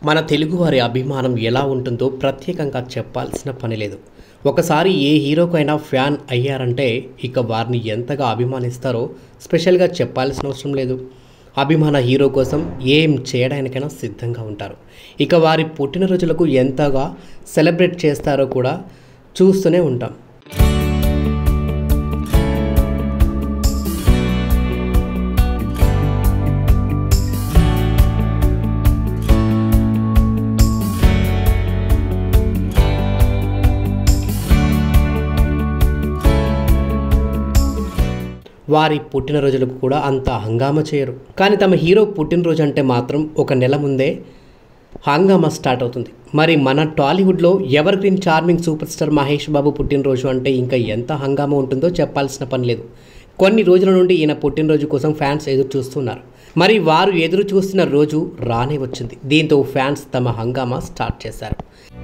మన తెలుగువారి అభిమానం ఎలా ఉంటుందో ప్రత్యేకంగా చెప్పాల్సిన పని లేదు ఒకసారి ఏ హీరోకైనా ఫ్యాన్ అయ్యారంటే ఇక వారిని ఎంతగా అభిమానిస్తారో స్పెషల్గా చెప్పాల్సిన అవసరం లేదు అభిమాన హీరో కోసం ఏం చేయడానికైనా సిద్ధంగా ఉంటారు ఇక వారి పుట్టినరోజులకు ఎంతగా సెలబ్రేట్ చేస్తారో కూడా చూస్తూనే ఉంటాం వారి పుట్టినరోజులకు కూడా అంత హంగామా చేయరు కానీ తమ హీరో పుట్టినరోజు అంటే మాత్రం ఒక నెల ముందే హంగామా స్టార్ట్ అవుతుంది మరి మన టాలీవుడ్లో evergreen charming super star Mahesh Babu పుట్టినరోజు అంటే ఇంకా ఎంత హంగామా ఉంటుందో చెప్పాల్సిన పని లేదు కొన్ని రోజుల నుండి ఈయన పుట్టినరోజు కోసం ఫ్యాన్స్ ఎదురు చూస్తున్నారు మరి వారు ఎదురు చూస్తున్న రోజు రానే వచ్చింది దీంతో ఫ్యాన్స్ తమ హంగామా స్టార్ట్ చేశారు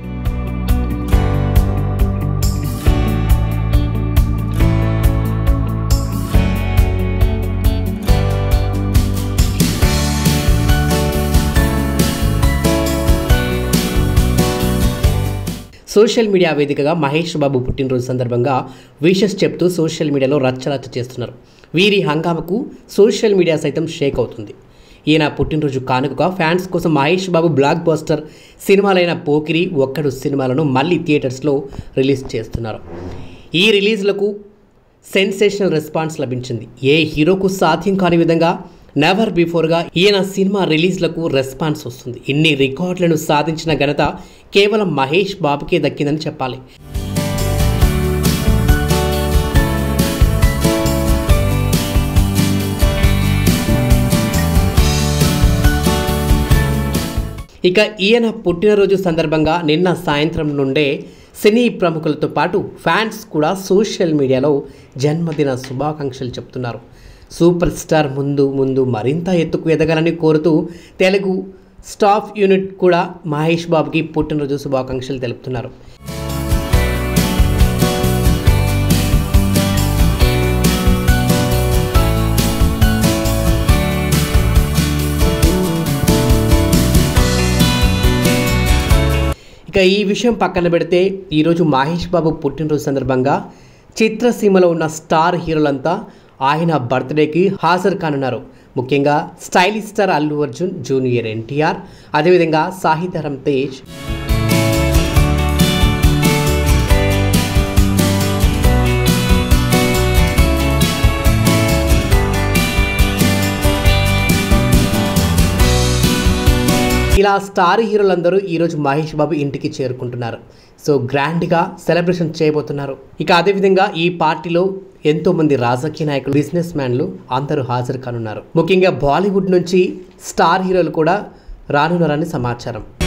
సోషల్ మీడియా వేదికగా మహేష్ బాబు పుట్టినరోజు సందర్భంగా విషెస్ చెప్తూ సోషల్ మీడియాలో రచ్చరచ్చ చేస్తున్నారు వీరి హంగామకు సోషల్ మీడియా సైతం షేక్ అవుతుంది ఈయన పుట్టినరోజు కానుకగా ఫ్యాన్స్ కోసం మహేష్ బాబు బ్లాక్ బస్టర్ సినిమాలైన పోకిరి ఒక్కడు సినిమాలను మళ్ళీ థియేటర్స్లో రిలీజ్ చేస్తున్నారు ఈ రిలీజ్లకు సెన్సేషనల్ రెస్పాన్స్ లభించింది ఏ హీరోకు సాధ్యం కాని విధంగా నెవర్ బిఫోర్గా ఈయన సినిమా రిలీజ్లకు రెస్పాన్స్ వస్తుంది ఇన్ని రికార్డులను సాధించిన ఘనత కేవలం మహేష్ బాబుకే దక్కిందని చెప్పాలి ఇక ఈయన పుట్టినరోజు సందర్భంగా నిన్న సాయంత్రం నుండే సినీ ప్రముఖులతో పాటు ఫ్యాన్స్ కూడా సోషల్ మీడియాలో జన్మదిన శుభాకాంక్షలు చెప్తున్నారు సూపర్ స్టార్ ముందు ముందు మరింత ఎత్తుకు ఎదగాలని కోరుతూ తెలుగు స్టాఫ్ యూనిట్ కూడా మహేష్ బాబుకి పుట్టినరోజు శుభాకాంక్షలు తెలుపుతున్నారు ఇక ఈ విషయం పక్కన పెడితే ఈరోజు మహేష్ బాబు పుట్టినరోజు సందర్భంగా చిత్రసీమలో ఉన్న స్టార్ హీరోలంతా ఆయన బర్త్డేకి హాజరు కానున్నారు ముఖ్యంగా stylish star Allu Arjun junior NTR అదేవిధంగా సాహిత్యరం తేజ్ ఇలా స్టార్ హీరోలందరూ ఈరోజు మహేష్ బాబు ఇంటికి చేరుకుంటున్నారు సో గ్రాండ్గా సెలబ్రేషన్ చేయబోతున్నారు ఇక అదేవిధంగా ఈ పార్టీలో ఎంతో మంది రాజకీయ నాయకులు బిజినెస్ మ్యాన్లు అందరూ హాజరు కానున్నారు ముఖ్యంగా బాలీవుడ్ నుంచి స్టార్ హీరోలు కూడా రానున్నారని సమాచారం